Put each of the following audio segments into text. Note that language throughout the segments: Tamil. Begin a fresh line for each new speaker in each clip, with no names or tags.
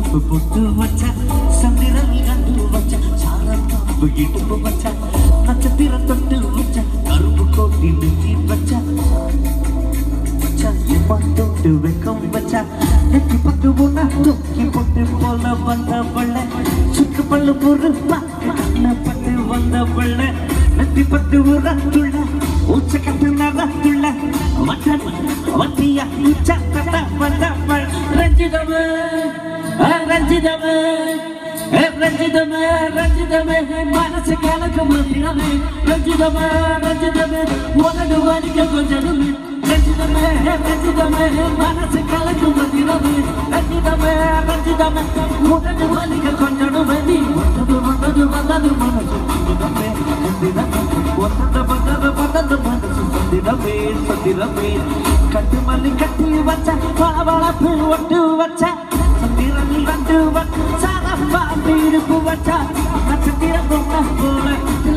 சிவப்பு பொட்டு வச்ச சந்திரன் கண்டு வச்ச சாரத்தாம்பு இடுப்பு வச்ச நட்சத்திர தொட்டு வச்ச கரும்பு கோட்டி நெத்தி வச்ச வச்ச எம்மாட்டோட்டு வெக்கம் வச்ச நெத்தி பத்து ஒண்ணா தூக்கி போட்டு போல வந்த பள்ள சுக்கு பல்லு பொறுப்பா கண்ண பட்டு வந்த பள்ள நெத்தி பத்து உரத்துள்ள உச்ச கட்டு நகத்துள்ள வட்ட வட்டியா உச்ச கட்ட வந்த பள்ள ரஞ்சிதமே ரஞ்சிதமே ரஞ்சிதமே ரஞ்சிதமே மனசு கலக்கு மதிரமே ரஞ்சிதமே ரஞ்சிதமே உனக்கு வலிக்க கொஞ்சமே ரஞ்சிதமே ரஞ்சிதமே மனசு கலக்கு மதிரமே ரஞ்சிதமே ரஞ்சிதமே உனக்கு வலிக்க கொஞ்சமே நீ வந்தது வந்தது வந்தது மனசு சந்திரமே சந்திரமே வந்தது வந்தது வந்தது மனசு சந்திரமே சந்திரமே கட்டு மல்லி கட்டி வச்ச வளவளப்பு ஒட்டு வச்ச சந்திரன் வந்து வச்ச சாரப்பா இருப்பு வச்ச நட்சத்திரம் பொண்ண போல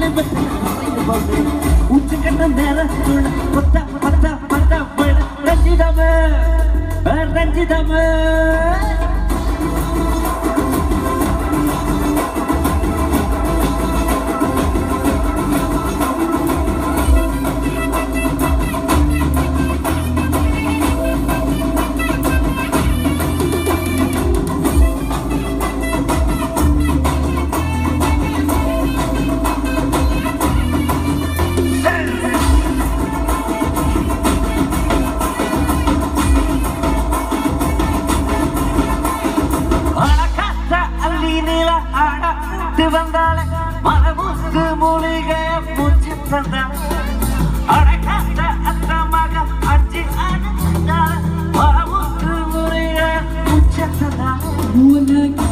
உச்சக்கட்ட நேரத்துள்ள பத்த பத்த பத்த பட ரஞ்சிதமே ரஞ்சிதமே அழகாத்த அள்ளி நில ஆடத்து வந்தாளே மரமுத்து மூலிகைய பூச்சி தந்தாள் அழகாத்த அத்த மக அச்சி ஆடுந்தாள் மரமுத்து மூலிகைய பூச்சி தந்தாள்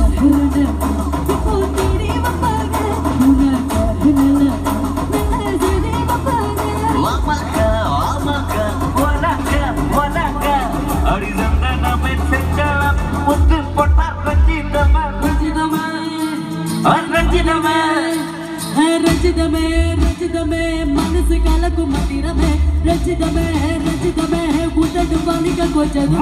வாமாக்க வாமாக்க வனக்க வனக்க அடிசந்தனமே செஞ்சலம் முத்து பொட்டா ரஞ்சிதமே ரஞ்சிதமே ரஞ்சிதமே
ரச்சிதமே ரச்சிதமே மனசு கலக்கு மந்திரமே ரச்சிதமே ரச்சிதமே உதடு வலிக்க கொஞ்சது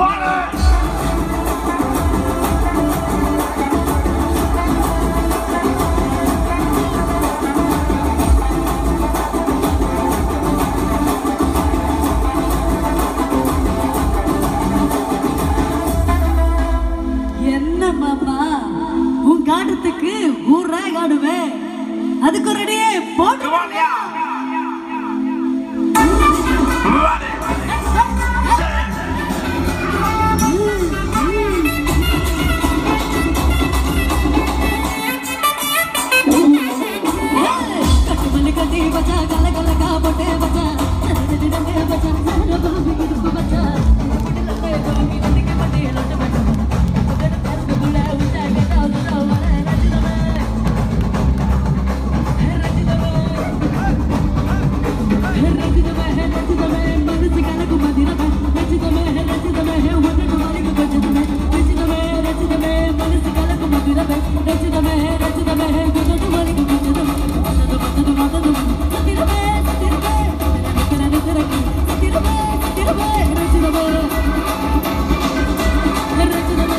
என்ன மாமா உன் காட்டத்துக்கு ஊரா காடுவேன் அதுக்கு ஒரு அடியே போட்டு கட்டுமல்லி கட்டி பச்சா கல கல கா போட்டே பச்சா நடுநடுநடுநே பச்சா நடுந பாம்பு இடுப்பு பச்சா புடிலமே பாம்பு நடிக்க பட்டி லட்டு பச்சா உதடு தரக்கு புள்ள உச்சா கேட்டா உதடா வர ரஜிதமே ரஜிதமே ரஜிதமே ரஜிதமே மனசு கலக்கு மதிரமே ரஜிதமே ரஜிதமே உதடு வலிக்கு கொஞ்சமே ரஜிதமே ரஜிதமே மனசு கலக்கு மதிரமே ரஜிதமே ரஜிதமே உதடு வலிக்கு கொஞ்சமே வந்தது வந்தது வந்தது சத்திரமே சத்திரமே நிக்கிறனே திறக்கி சத்திரமே சத்திரமே ரஜிதமே ரஜிதமே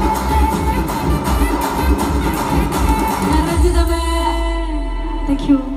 Thank you.